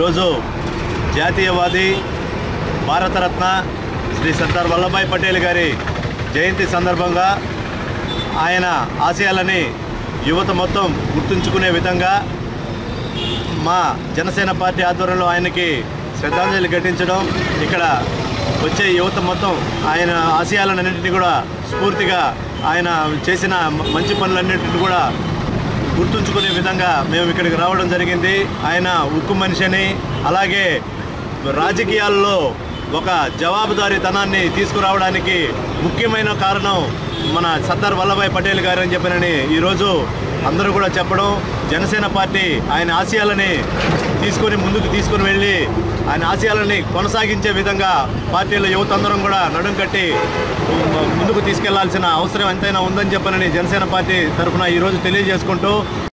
ఈరోజు జాతీయవాది భారతరత్న శ్రీ సర్దార్ వల్లభాయ్ పటేల్ గారి జయంతి సందర్భంగా ఆయన ఆశయాలని యువత మొత్తం గుర్తుంచుకునే విధంగా మా జనసేన పార్టీ ఆధ్వర్యంలో ఆయనకి శ్రద్ధాంజలి ఘటించడం ఇక్కడ వచ్చే యువత మొత్తం ఆయన ఆశయాలన్నింటినీ కూడా స్ఫూర్తిగా ఆయన చేసిన మ- మంచి పనులన్నింటినీ కూడా గుర్తుంచుకునే విధంగా మేము ఇక్కడికి రావడం జరిగింది ఆయన ఉక్కు మనిషి అని అలాగే రాజకీయాల్లో ఒక జవాబుదారీతనాన్ని తీసుకురావడానికి ముఖ్యమైన కారణం మన సర్దార్ వల్లభాయ్ పటేల్ గారు అని చెప్పినని ఈరోజు అందరూ కూడా చెప్పడం జనసేన పార్టీ ఆయన ఆశయాలని తీసుకొని ముందుకు తీసుకొని వెళ్ళి ఆయన ఆశయాలని కొనసాగించే విధంగా పార్టీల యువత అందరం కూడా నడుం కట్టి ము- ముందుకు తీసుకెళ్లాల్సిన అవసరం ఎంతైనా ఉందని చెప్పనని జనసేన పార్టీ తరఫున ఈరోజు తెలియజేసుకుంటూ